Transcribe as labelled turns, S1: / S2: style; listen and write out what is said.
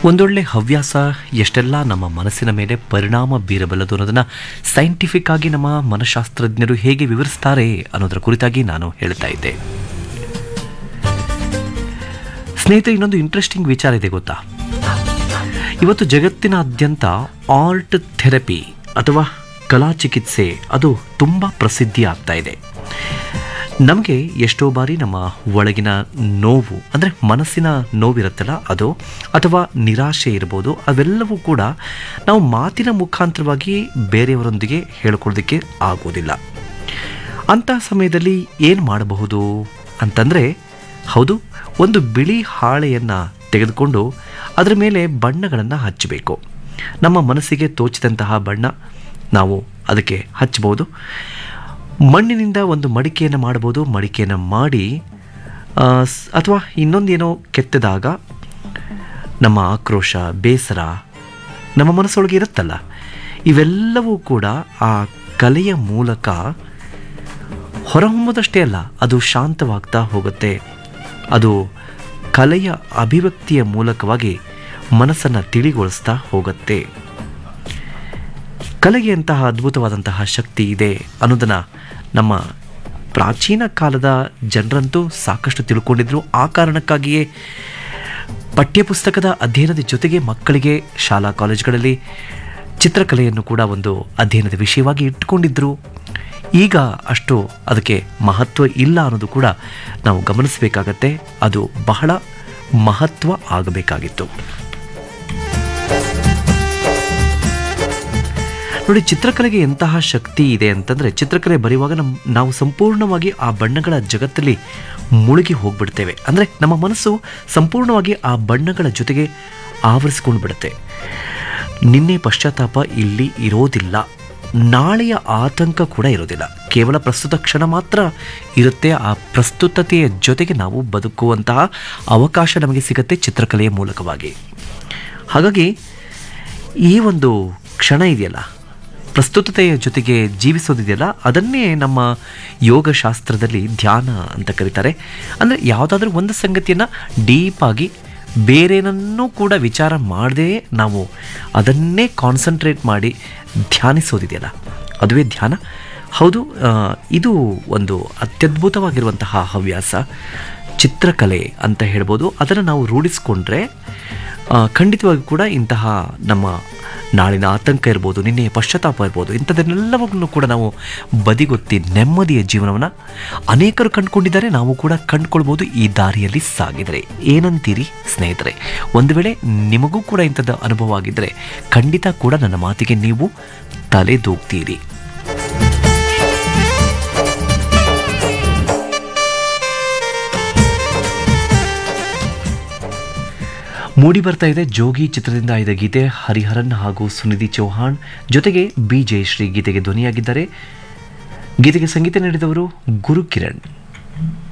S1: ಒಂದೊಳ್ಳೆ ಹವ್ಯಾಸ ಎಷ್ಟೆಲ್ಲ ನಮ್ಮ ಮನಸ್ಸಿನ ಮೇಲೆ ಪರಿಣಾಮ ಬೀರಬಲ್ಲದು ಅನ್ನೋದನ್ನು ಸೈಂಟಿಫಿಕ್ ಆಗಿ ನಮ್ಮ ಮನಃಶಾಸ್ತ್ರಜ್ಞರು ಹೇಗೆ ವಿವರಿಸ್ತಾರೆ ಅನ್ನೋದರ ಕುರಿತಾಗಿ ನಾನು ಹೇಳ್ತಾ ಇದ್ದೆ ಸ್ನೇಹಿತರೆ ಇನ್ನೊಂದು ಇಂಟ್ರೆಸ್ಟಿಂಗ್ ವಿಚಾರ ಇದೆ ಗೊತ್ತಾ ಇವತ್ತು ಜಗತ್ತಿನಾದ್ಯಂತ ಆರ್ಟ್ ಥೆರಪಿ ಅಥವಾ ಕಲಾ ಚಿಕಿತ್ಸೆ ಅದು ತುಂಬ ಪ್ರಸಿದ್ಧಿ ಆಗ್ತಾ ಇದೆ ನಮಗೆ ಎಷ್ಟೋ ಬಾರಿ ನಮ್ಮ ಒಳಗಿನ ನೋವು ಅಂದರೆ ಮನಸ್ಸಿನ ನೋವಿರುತ್ತಲ್ಲ ಅದು ಅಥವಾ ನಿರಾಶೆ ಇರ್ಬೋದು ಅವೆಲ್ಲವೂ ಕೂಡ ನಾವು ಮಾತಿನ ಮುಖಾಂತರವಾಗಿ ಬೇರೆಯವರೊಂದಿಗೆ ಹೇಳ್ಕೊಳ್ಳೋದಕ್ಕೆ ಆಗೋದಿಲ್ಲ ಅಂತಹ ಸಮಯದಲ್ಲಿ ಏನು ಮಾಡಬಹುದು ಅಂತಂದರೆ ಹೌದು ಒಂದು ಬಿಳಿ ಹಾಳೆಯನ್ನು ತೆಗೆದುಕೊಂಡು ಅದರ ಮೇಲೆ ಬಣ್ಣಗಳನ್ನು ಹಚ್ಚಬೇಕು ನಮ್ಮ ಮನಸ್ಸಿಗೆ ತೋಚಿದಂತಹ ಬಣ್ಣ ನಾವು ಅದಕ್ಕೆ ಹಚ್ಚಬಹುದು ಮಣ್ಣಿನಿಂದ ಒಂದು ಮಡಿಕೆಯನ್ನು ಮಾಡ್ಬೋದು ಮಡಿಕೆಯನ್ನು ಮಾಡಿ ಆ, ಸ್- ಅಥವಾ ಇನ್ನೊಂದೇನೋ ಕೆತ್ತದಾಗ ನಮ್ಮ ಆಕ್ರೋಶ ಬೇಸರ ನಮ್ಮ ಮನಸ್ಸೊಳಗೆ ಇರುತ್ತಲ್ಲ ಇವೆಲ್ಲವೂ ಕೂಡ ಆ ಕಲೆಯ ಮೂಲಕ ಹೊರಹೊಮ್ಮದಷ್ಟೇ ಅಲ್ಲ ಅದು ಶಾಂತವಾಗ್ತಾ ಹೋಗುತ್ತೆ ಅದು ಕಲೆಯ ಅಭಿವ್ಯಕ್ತಿಯ ಮೂಲಕವಾಗಿ ಮನಸ್ಸನ್ನು ತಿಳಿಗೊಳಿಸ್ತಾ ಹೋಗುತ್ತೆ ಕಲೆಗೆ ಅಂತಹ ಅದ್ಭುತವಾದಂತಹ ಶಕ್ತಿ ಇದೆ ಅನ್ನೋದನ್ನು ನಮ್ಮ ಪ್ರಾಚೀನ ಕಾಲದ ಜನರಂತೂ ಸಾಕಷ್ಟು ತಿಳ್ಕೊಂಡಿದ್ರು ಆ ಕಾರಣಕ್ಕಾಗಿಯೇ ಪಠ್ಯಪುಸ್ತಕದ ಅಧ್ಯಯನದ ಜೊತೆಗೆ ಮಕ್ಕಳಿಗೆ ಶಾಲಾ ಕಾಲೇಜುಗಳಲ್ಲಿ ಚಿತ್ರಕಲೆಯನ್ನು ಕೂಡ ಒಂದು ಅಧ್ಯಯನದ ವಿಷಯವಾಗಿ ಇಟ್ಟುಕೊಂಡಿದ್ದರು ಈಗ ಅಷ್ಟು ಅದಕ್ಕೆ ಮಹತ್ವ ಇಲ್ಲ ಅನ್ನೋದು ಕೂಡ ನಾವು ಗಮನಿಸಬೇಕಾಗತ್ತೆ ಅದು ಬಹಳ ಮಹತ್ವ ಆಗಬೇಕಾಗಿತ್ತು ನೋಡಿ ಚಿತ್ರಕಲೆಗೆ ಎಂತಹ ಶಕ್ತಿ ಇದೆ ಅಂತಂದರೆ ಚಿತ್ರಕಲೆ ಬರೆಯುವಾಗ ನಮ್ಮ ನಾವು ಸಂಪೂರ್ಣವಾಗಿ ಆ ಬಣ್ಣಗಳ ಜಗತ್ತಲ್ಲಿ ಮುಳುಗಿ ಹೋಗ್ಬಿಡ್ತೇವೆ ಅಂದರೆ ನಮ್ಮ ಮನಸ್ಸು ಸಂಪೂರ್ಣವಾಗಿ ಆ ಬಣ್ಣಗಳ ಜೊತೆಗೆ ಆವರಿಸ್ಕೊಂಡು ಬಿಡುತ್ತೆ ನಿನ್ನೆ ಪಶ್ಚಾತ್ತಾಪ ಇಲ್ಲಿ ಇರೋದಿಲ್ಲ ನಾಳೆಯ ಆತಂಕ ಕೂಡ ಇರೋದಿಲ್ಲ ಕೇವಲ ಪ್ರಸ್ತುತ ಕ್ಷಣ ಮಾತ್ರ ಇರುತ್ತೆ ಆ ಪ್ರಸ್ತುತತೆಯ ಜೊತೆಗೆ ನಾವು ಬದುಕುವಂತಹ ಅವಕಾಶ ನಮಗೆ ಸಿಗುತ್ತೆ ಚಿತ್ರಕಲೆಯ ಮೂಲಕವಾಗಿ ಹಾಗಾಗಿ ಈ ಒಂದು ಕ್ಷಣ ಇದೆಯಲ್ಲ ಪ್ರಸ್ತುತತೆಯ ಜೊತೆಗೆ ಜೀವಿಸೋದಿದೆಯಲ್ಲ ಅದನ್ನೇ ನಮ್ಮ ಯೋಗಶಾಸ್ತ್ರದಲ್ಲಿ ಧ್ಯಾನ ಅಂತ ಕರೀತಾರೆ ಅಂದರೆ ಯಾವುದಾದ್ರೂ ಒಂದು ಸಂಗತಿಯನ್ನು ಡೀಪಾಗಿ ಬೇರೇನನ್ನೂ ಕೂಡ ವಿಚಾರ ಮಾಡದೇ ನಾವು ಅದನ್ನೇ ಕಾನ್ಸಂಟ್ರೇಟ್ ಮಾಡಿ ಧ್ಯಾನಿಸೋದಿದೆಯಲ್ಲ ಅದುವೇ ಧ್ಯಾನ ಹೌದು ಆ, ಇದು ಒಂದು ಅತ್ಯದ್ಭುತವಾಗಿರುವಂತಹ ಹವ್ಯಾಸ ಚಿತ್ರಕಲೆ ಅಂತ ಹೇಳ್ಬೋದು ಅದನ್ನು ನಾವು ರೂಢಿಸ್ಕೊಂಡ್ರೆ ಆ, ಖಂಡಿತವಾಗಿ ಕೂಡ ಇಂತಹ ನಮ್ಮ ನಾಳಿನ ಆತಂಕ ಇರ್ಬೋದು ನಿನ್ನೆಯ ಪಶ್ಚಾತ್ತಾಪ ಇರ್ಬೋದು ಇಂಥದ್ದನ್ನೆಲ್ಲವನ್ನು ಕೂಡ ನಾವು ಬದಿಗೊತ್ತಿ ನೆಮ್ಮದಿಯ ಜೀವನವನ್ನು ಅನೇಕರು ಕಂಡುಕೊಂಡಿದ್ದಾರೆ ನಾವು ಕೂಡ ಕಂಡುಕೊಳ್ಬೋದು ಈ ದಾರಿಯಲ್ಲಿ ಸಾಗಿದರೆ ಏನಂತೀರಿ ಸ್ನೇಹಿತರೆ ಒಂದು ವೇಳೆ ನಿಮಗೂ ಕೂಡ ಇಂಥದ್ದು ಅನುಭವ ಆಗಿದ್ದರೆ ಖಂಡಿತ ಕೂಡ ನನ್ನ ಮಾತಿಗೆ ನೀವು ತಲೆದೂಗ್ತೀರಿ ಮೂಡಿ ಬರ್ತಾ ಇದೆ ಜೋಗಿ ಚಿತ್ರದಿಂದ ಆಯ್ದ ಗೀತೆ ಹರಿಹರನ್ ಹಾಗೂ ಸುನಿಧಿ ಚೌಹಾಣ್ ಜೊತೆಗೆ ಬಿ ಜಯಶ್ರೀ ಗೀತೆಗೆ ಧ್ವನಿಯಾಗಿದ್ದಾರೆ ಗೀತೆಗೆ ಸಂಗೀತ ನೀಡಿದವರು ಗುರು ಕಿರಣ್